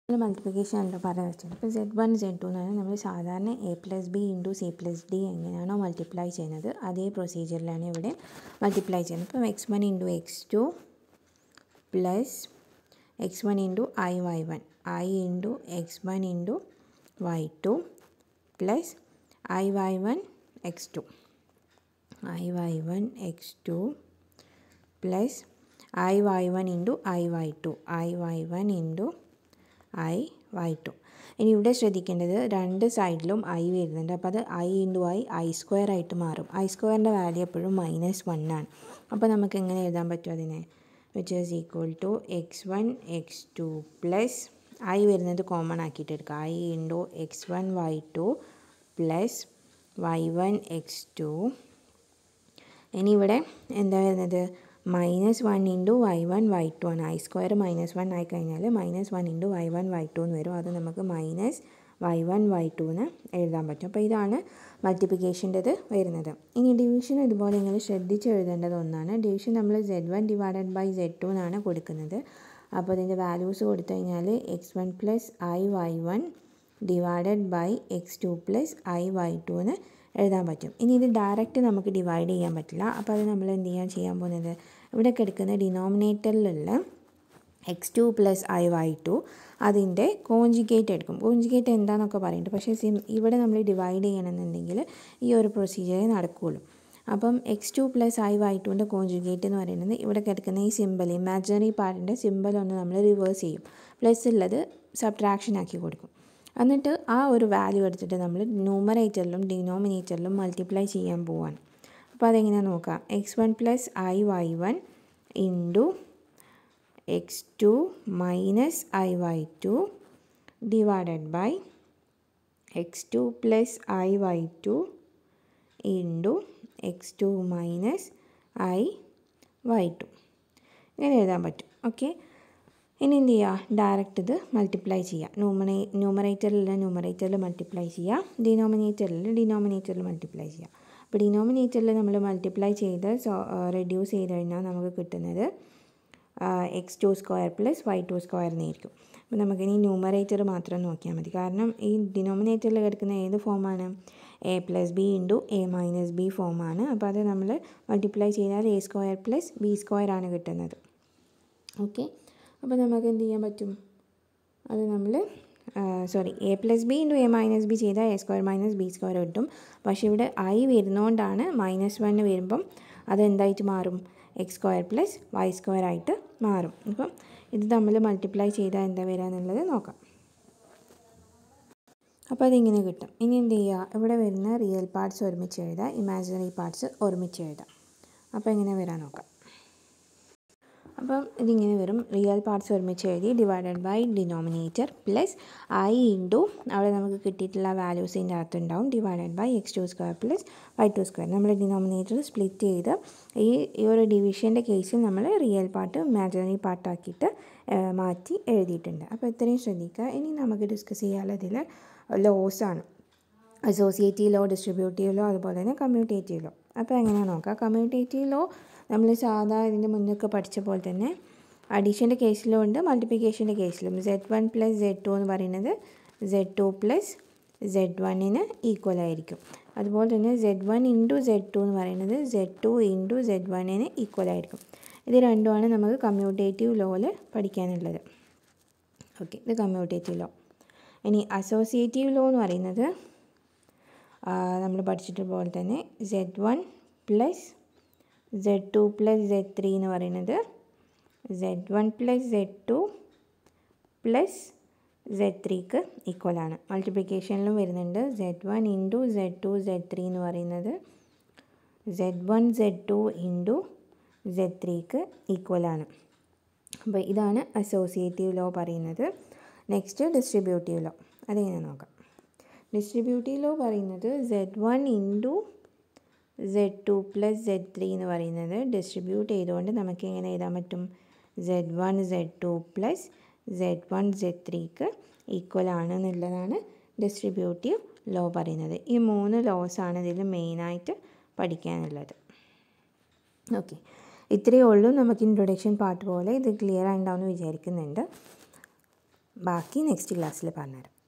multiplication ഉണ്ടോ പറയാൻ വെച്ചത് ഇപ്പോൾ സെഡ് വൺ സെഡ് ടു എന്ന് പറഞ്ഞാൽ നമ്മൾ സാധാരണ A plus B into C plus D എങ്ങനെയാണോ മൾട്ടിപ്ലൈ ചെയ്യുന്നത് അതേ പ്രൊസീജിയറിലാണ് ഇവിടെ മൾട്ടിപ്ലൈ ചെയ്യുന്നത് ഇപ്പോൾ X one into X two plus X one into I Y one I into X one into Y two plus I Y one X two I Y one X two plus I Y one into I Y two I Y one into I Y two ഇനി ഇവിടെ ശ്രദ്ധിക്കേണ്ടത് രണ്ട് സൈഡിലും I വരുന്നുണ്ട് അപ്പോൾ അത് I into I I square ആയിട്ട് മാറും ഐ സ്ക്വയറിൻ്റെ വാല്യൂ എപ്പോഴും മൈനസ് വൺ ആണ് അപ്പോൾ നമുക്ക് എങ്ങനെ എഴുതാൻ പറ്റും അതിനെ which is equal to X one X two plus I വരുന്നത് കോമൺ ആക്കിയിട്ട് എടുക്കുക I into X one Y two plus Y one X two ഇനി ഇവിടെ എന്താ വരുന്നത് minus one into Y one Y two ആണ് ഐ സ്ക്വയർ മൈനസ് വൺ ആയി കഴിഞ്ഞാൽ minus one into Y one Y two എന്ന് വരും അത് നമുക്ക് minus Y one Y two എന്ന് എഴുതാൻ പറ്റും അപ്പോൾ ഇതാണ് മൾട്ടിപ്ലിക്കേഷൻ്റെത് വരുന്നത് ഇനി ഡിവിഷൻ ഇതുപോലെ നിങ്ങൾ ശ്രദ്ധിച്ച് എഴുതേണ്ടത് ഒന്നാണ് ഡിവിഷൻ നമ്മൾ Z one divided by Z two എന്നാണ് കൊടുക്കുന്നത് അപ്പോൾ ഇതിൻ്റെ വാല്യൂസ് കൊടുത്തു കഴിഞ്ഞാൽ X one plus I Y one divided by X two plus I Y two എന്ന് എഴുതാൻ പറ്റും ഇനി ഇത് ഡയറക്റ്റ് നമുക്ക് ഡിവൈഡ് ചെയ്യാൻ പറ്റില്ല അപ്പോൾ അത് നമ്മൾ എന്ത് ചെയ്യാൻ ചെയ്യാൻ പോകുന്നത് ഇവിടെ കിടക്കുന്ന ഡിനോമിനേറ്ററിലുള്ള X two plus I Y two അതിൻ്റെ കോഞ്ചിഗേറ്റ് എടുക്കും കോഞ്ചിഗേറ്റ് എന്താണെന്നൊക്കെ പറയുന്നുണ്ട് പക്ഷേ സിം ഇവിടെ നമ്മൾ ഡിവൈഡ് ചെയ്യണമെന്നുണ്ടെങ്കിൽ ഈ ഒരു പ്രൊസീജിയറേ നടക്കുകയുള്ളൂ അപ്പം X two plus I Y ടുവിൻ്റെ കോഞ്ചുഗേറ്റ് എന്ന് പറയുന്നത് ഇവിടെ കിടക്കുന്ന ഈ സിമ്പിൾ ഇമാജിനറി പാർട്ടിൻ്റെ സിമ്പിൾ ഒന്ന് നമ്മൾ റിവേഴ്സ് ചെയ്യും പ്ലസ് ഉള്ളത് സബ്ട്രാക്ഷൻ ആക്കി കൊടുക്കും എന്നിട്ട് ആ ഒരു വാല്യൂ എടുത്തിട്ട് നമ്മൾ ന്യൂമറേറ്ററിലും ഡിനോമിനേറ്ററിലും മൾട്ടിപ്ലൈ ചെയ്യാൻ പോവാണ് അപ്പോൾ അതെങ്ങനെയാണെന്ന് നോക്കാം X one plus I Y one into X two minus I Y two divided by X two plus I Y two into X two minus I Y two ഇങ്ങനെ എഴുതാൻ പറ്റും ഓക്കെ ഇനി എന്ത് ചെയ്യുക ഡയറക്റ്റ് ഇത് മൾട്ടിപ്ലൈ ചെയ്യുക ന്യൂമറേ ന്യൂമറേറ്ററിൽ ന്യൂമറേറ്ററിൽ മൾട്ടിപ്ലൈ ചെയ്യുക ഡിനോമിനേറ്ററിൽ ഡിനോമിനേറ്ററിൽ മൾട്ടിപ്ലൈ ചെയ്യുക അപ്പോൾ ഡിനോമിനേറ്ററിൽ നമ്മൾ മൾട്ടിപ്ലൈ ചെയ്ത് റെഡ്യൂസ് ചെയ്ത് കഴിഞ്ഞാൽ നമുക്ക് കിട്ടുന്നത് X two square plus Y two square എന്നായിരിക്കും അപ്പോൾ നമുക്കിനി ന്യൂമറേറ്റർ മാത്രം നോക്കിയാൽ മതി കാരണം ഈ ഡിനോമിനേറ്ററിൽ കിടക്കുന്ന ഏത് ഫോമാണ് A plus B into A minus B ഫോമാണ് അപ്പോൾ അത് നമ്മൾ മൾട്ടിപ്ലൈ ചെയ്താൽ A square plus B square ആണ് കിട്ടുന്നത് ഓക്കെ അപ്പോൾ നമുക്ക് എന്ത് ചെയ്യാൻ പറ്റും അത് നമ്മൾ sorry A plus B into A minus B ചെയ്താൽ A square minus B square കിട്ടും പക്ഷേ ഇവിടെ ഐ വരുന്നതുകൊണ്ടാണ് മൈനസ് വണ്ണ് വരുമ്പം അതെന്തായിട്ട് മാറും X square plus Y square ആയിട്ട് മാറും അപ്പം ഇത് നമ്മൾ മൾട്ടിപ്ലൈ ചെയ്താൽ എന്താ വരിക എന്നുള്ളത് നോക്കാം അപ്പോൾ അതിങ്ങനെ കിട്ടും ഇനി എന്ത് ചെയ്യുക ഇവിടെ വരുന്ന റിയൽ പാർട്സ് ഒരുമിച്ച് എഴുതുക ഇമാജിനറി പാർട്സ് ഒരുമിച്ച് എഴുതാം അപ്പോൾ എങ്ങനെ വരാൻ നോക്കാം അപ്പം ഇതിങ്ങനെ വരും റിയൽ പാർട്സ് ഒരുമിച്ച് എഴുതി divided by denominator plus I into അവിടെ നമുക്ക് കിട്ടിയിട്ടുള്ള വാല്യൂസിൻ്റെ അകത്ത് ഉണ്ടാവും divided by X two square plus Y two square നമ്മൾ ഡിനോമിനേറ്റർ സ്പ്ലിറ്റ് ചെയ്ത് ഈ ഈ ഒരു ഡിവിഷൻ്റെ കേസിൽ നമ്മൾ റിയൽ പാർട്ട് ഇമാജിനറി പാർട്ടാക്കിയിട്ട് മാറ്റി എഴുതിയിട്ടുണ്ട് അപ്പോൾ ഇത്രയും ശ്രദ്ധിക്കുക ഇനി നമുക്ക് ഡിസ്കസ് ചെയ്യാനുള്ളതിൽ ലോസ് ആണ് അസോസിയേറ്റീവ് ലോ ഡിസ്ട്രിബ്യൂട്ടീവ് ലോ അതുപോലെ തന്നെ കമ്മ്യൂട്ടേറ്റീവ് ലോ അപ്പോൾ എങ്ങനെയാണ് നോക്കുക കമ്മ്യൂട്ടേറ്റീവ് ലോ നമ്മൾ സാധാ ഇതിൻ്റെ മുന്നൊക്കെ പഠിച്ച പോലെ തന്നെ അഡീഷൻ്റെ കേസിലും ഉണ്ട് മൾട്ടിപ്ലിക്കേഷൻ്റെ കേസിലും Z one plus Z two എന്ന് പറയുന്നത് സെഡ് ടു പ്ലസ് സെഡ് വണ്ണിന് ഈക്വൽ ആയിരിക്കും അതുപോലെ തന്നെ Z one into Z two എന്ന് പറയുന്നത് സെഡ് ടു ഇൻറ്റു സെഡ് വണ്ണിന് ഈക്വൽ ആയിരിക്കും ഇത് രണ്ടുമാണ് നമുക്ക് കമ്മ്യൂട്ടേറ്റീവ് ലോയിൽ പഠിക്കാനുള്ളത് ഓക്കെ ഇത് കമ്മ്യൂട്ടേറ്റീവ് ലോ ഇനി അസോസിയേറ്റീവ് ലോ എന്ന് പറയുന്നത് നമ്മൾ പഠിച്ചിട്ട് പോലെ തന്നെ Z one plus Z two plus Z three എന്ന് പറയുന്നത് Z one plus Z two plus Z ത്രീക്ക് ഈക്വലാണ് മൾട്ടിപ്ലിക്കേഷനിലും വരുന്നുണ്ട് Z one into Z two Z three എന്ന് പറയുന്നത് Z one Z two into Z ത്രീക്ക് ഈക്വലാണ് അപ്പോൾ ഇതാണ് അസോസിയേറ്റീവ് ലോ പറയുന്നത് നെക്സ്റ്റ് ഡിസ്ട്രിബ്യൂട്ടീവ് ലോ അതെങ്ങനെ നോക്കാം ഡിസ്ട്രിബ്യൂട്ടീവ് ലോ പറയുന്നത് Z one into Z two plus Z three എന്ന് പറയുന്നത് ഡിസ്ട്രിബ്യൂട്ട് ചെയ്തുകൊണ്ട് നമുക്ക് എങ്ങനെ എഴുതാൻ പറ്റും Z one Z two plus Z one Z ത്രീക്ക് ഈക്വൽ ആണ് എന്നുള്ളതാണ് ഡിസ്ട്രിബ്യൂട്ടീവ് ലോ പറയുന്നത് ഈ മൂന്ന് ലോസാണ് ഇതിൽ മെയിനായിട്ട് പഠിക്കാനുള്ളത് ഓക്കെ ഇത്രയേ ഉള്ളൂ നമുക്ക് ഇൻട്രൊഡക്ഷൻ പാർട്ട് പോലെ ഇത് ക്ലിയർ ആയിട്ടുണ്ടാവുമെന്ന് വിചാരിക്കുന്നുണ്ട് ബാക്കി നെക്സ്റ്റ് ക്ലാസ്സിൽ പറഞ്ഞുതരാം